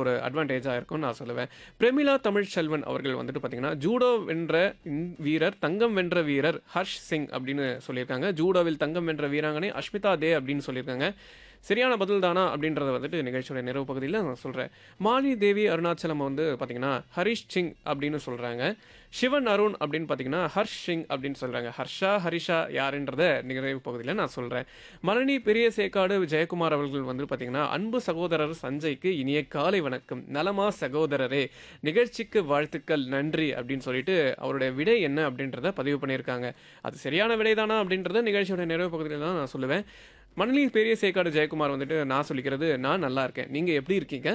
ஒரு அட்வான்டேஜாக இருக்கும்னு நான் சொல்லுவேன் பிரமிளா தமிழ் செல்வன் அவர்கள் வந்துட்டு பார்த்தீங்கன்னா ஜூடோ வென்ற இந்- வீரர் தங்கம் வென்ற வீரர் ஹர்ஷ் சிங் அப்படின்னு சொல்லியிருக்காங்க ஜூடோவில் தங்கம் வென்ற வீராங்கனை அஷ்மிதா தே அப்படின்னு சொல்லியிருக்காங்க சரியான பதில் தானா அப்படின்றத வந்துட்டு நிகழ்ச்சியோட நிறைவு பகுதியில் நான் சொல்கிறேன் மாலி தேவி அருணாச்சலம் வந்து பார்த்தீங்கன்னா ஹரிஷ் சிங் அப்படின்னு சொல்கிறாங்க சிவன் அருண் அப்படின்னு பார்த்தீங்கன்னா ஹர்ஷ் சிங் அப்படின்னு சொல்கிறாங்க ஹர்ஷா ஹரிஷா யாருன்றத நிறைவு பகுதியில் நான் சொல்கிறேன் மரணி பெரிய சேக்காடு ஜெயக்குமார் அவர்கள் வந்து பார்த்தீங்கன்னா அன்பு சகோதரர் சஞ்சய்க்கு இனிய காலை வணக்கம் நலமா சகோதரரே நிகழ்ச்சிக்கு வாழ்த்துக்கள் நன்றி அப்படின்னு சொல்லிட்டு அவருடைய விடை என்ன அப்படின்றத பதிவு பண்ணியிருக்காங்க அது சரியான விடை தானா அப்படின்றத நிகழ்ச்சியோட நிறைவு பகுதியில் தான் நான் சொல்லுவேன் மணலி பெரிய சேக்காடு ஜெயக்குமார் வந்துட்டு நான் சொல்லிக்கிறது நான் நல்லா இருக்கேன் நீங்கள் எப்படி இருக்கீங்க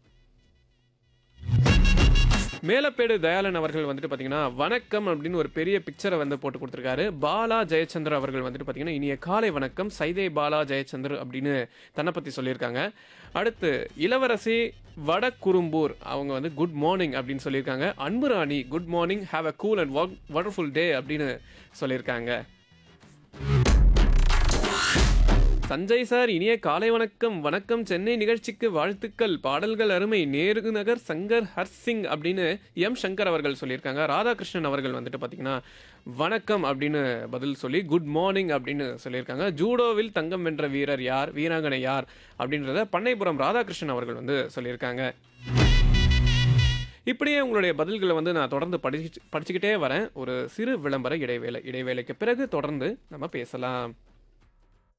மேலப்பேடு தயாளன் அவர்கள் வந்துட்டு பார்த்தீங்கன்னா வணக்கம் அப்படின்னு ஒரு பெரிய பிக்சரை வந்து போட்டு கொடுத்துருக்காரு பாலா ஜெயச்சந்திர அவர்கள் வந்துட்டு பார்த்தீங்கன்னா இனிய காலை வணக்கம் சைதே பாலா ஜெயச்சந்திர அப்படின்னு தன்னை பற்றி சொல்லியிருக்காங்க அடுத்து இளவரசி வடக்குறும்பூர் அவங்க வந்து குட் மார்னிங் அப்படின்னு சொல்லியிருக்காங்க Anbu Rani good morning have a cool and wonderful day அப்படின்னு சொல்லியிருக்காங்க சஞ்சய் சார் இனிய காலை வணக்கம் வணக்கம் சென்னை நிகழ்ச்சிக்கு வாழ்த்துக்கள் பாடல்கள் அருமை நேரு நகர் சங்கர் ஹர்சிங் அப்படின்னு எம் சங்கர் அவர்கள் சொல்லியிருக்காங்க ராதாகிருஷ்ணன் அவர்கள் வந்துட்டு பார்த்தீங்கன்னா வணக்கம் அப்படின்னு பதில் சொல்லி குட் மார்னிங் அப்படின்னு சொல்லியிருக்காங்க ஜூடோவில் தங்கம் வென்ற வீரர் யார் வீராங்கனை யார் அப்படின்றத பண்ணைபுரம் ராதாகிருஷ்ணன் அவர்கள் வந்து சொல்லியிருக்காங்க இப்படியே உங்களுடைய பதில்களை வந்து நான் தொடர்ந்து படிச்சு படிச்சுக்கிட்டே வரேன் ஒரு சிறு விளம்பர இடைவேளை இடைவேளைக்கு பிறகு தொடர்ந்து நம்ம பேசலாம்